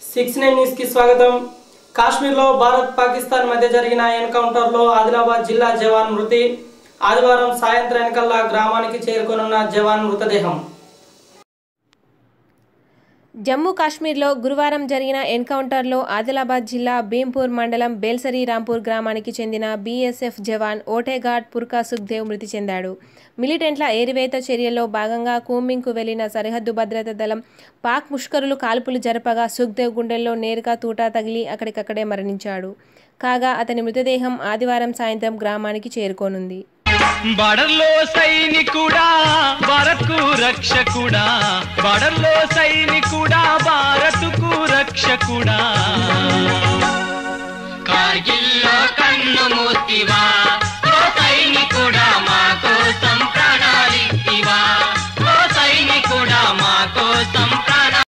six nine news కి స్వాగతం కాశ్మీర్లో భారత్ పాకిస్తాన్ మధ్య జరిగిన ఎన్కౌంటర్లో ఆదిలాబాద్ జిల్లా జవాన్ మృతి ఆదివారం సాయంత్రానికల్లా గ్రామానికి చేరుకోనున్న జవాన్ మృతదేహం జమ్మూ కాశ్మీర్లో గురువారం జరిగిన ఎన్కౌంటర్లో ఆదిలాబాద్ జిల్లా భీంపూర్ మండలం బేల్సరి రాంపూర్ గ్రామానికి చెందిన బీఎస్ఎఫ్ జవాన్ ఓటేఘాట్ పుర్కా సుఖ్దేవ్ మృతి చెందాడు మిలిటెంట్ల ఏరివేత చర్యల్లో భాగంగా కూంబింగ్కు వెళ్లిన సరిహద్దు భద్రతా దళం పాక్ ముష్కరులు కాల్పులు జరపగా సుఖ్దేవ్ గుండెల్లో నేరుగా తూటా తగిలి అక్కడికక్కడే మరణించాడు కాగా అతని మృతదేహం ఆదివారం సాయంత్రం గ్రామానికి చేరుకోనుంది బడర్లో సైనికుడా భారత్కు రక్షకుడా బడర్లో సైనికుడా భారత్కు రక్షకుడా